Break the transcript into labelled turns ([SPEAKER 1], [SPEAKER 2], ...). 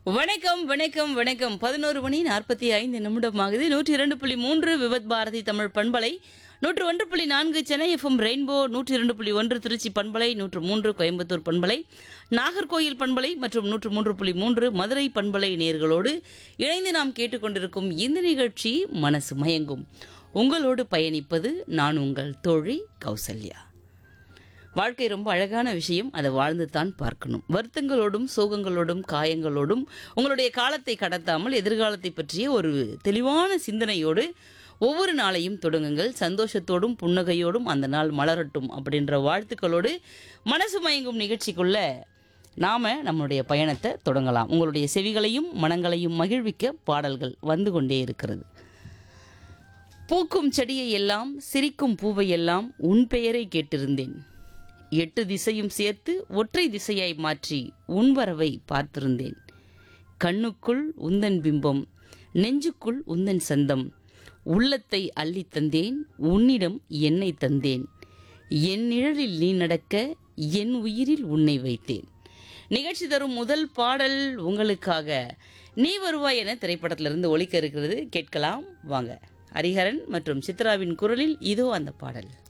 [SPEAKER 1] வணக்கம் வணக்கம் வணக்கம் பதினோரு மணி நாற்பத்தி ஐந்து நிமிடம் ஆகுது நூற்றி இரண்டு புள்ளி மூன்று விவத் பாரதி தமிழ் பண்பலை நூற்று ஒன்று புள்ளி நான்கு சென்னை எஃப்எம் ரெயின்போ நூற்றி இரண்டு புள்ளி ஒன்று திருச்சி பண்பலை நூற்று மூன்று கோயம்புத்தூர் பண்பலை நாகர்கோயில் பண்பலை மற்றும் நூற்று மூன்று புள்ளி மூன்று மதுரை பண்பலை நேர்களோடு இணைந்து நாம் கேட்டுக்கொண்டிருக்கும் இந்த நிகழ்ச்சி மனசு மயங்கும் உங்களோடு பயணிப்பது நான் உங்கள் தோழி கௌசல்யா வாழ்க்கை ரொம்ப அழகான விஷயம் அதை வாழ்ந்து தான் பார்க்கணும் வருத்தங்களோடும் சோகங்களோடும் காயங்களோடும் உங்களுடைய காலத்தை கடத்தாமல் எதிர்காலத்தை பற்றிய ஒரு தெளிவான சிந்தனையோடு ஒவ்வொரு நாளையும் தொடங்குங்கள் சந்தோஷத்தோடும் புன்னகையோடும் அந்த நாள் மலரட்டும் அப்படின்ற வாழ்த்துக்களோடு மனசு மயங்கும் நிகழ்ச்சிக்குள்ள நாம நம்மளுடைய பயணத்தை தொடங்கலாம் உங்களுடைய செவிகளையும் மனங்களையும் மகிழ்விக்க பாடல்கள் வந்து கொண்டே இருக்கிறது பூக்கும் செடியை எல்லாம் சிரிக்கும் பூவை எல்லாம் உன் பெயரை கேட்டிருந்தேன் எட்டு திசையும் சேர்த்து ஒற்றை திசையாய் மாற்றி உன் வரவை பார்த்திருந்தேன் கண்ணுக்குள் உந்தன் பிம்பம் நெஞ்சுக்குள் உந்தன் சந்தம் உள்ளத்தை அள்ளித் தந்தேன் உன்னிடம் என்னை தந்தேன் என் நிழலில் நீ நடக்க என் உயிரில் உன்னை வைத்தேன் நிகழ்ச்சி தரும் முதல் பாடல் உங்களுக்காக நீ வருவாய் என திரைப்படத்திலிருந்து ஒலிக்க இருக்கிறது கேட்கலாம் வாங்க ஹரிஹரன் மற்றும் சித்ராவின் குரலில் இதோ அந்த பாடல்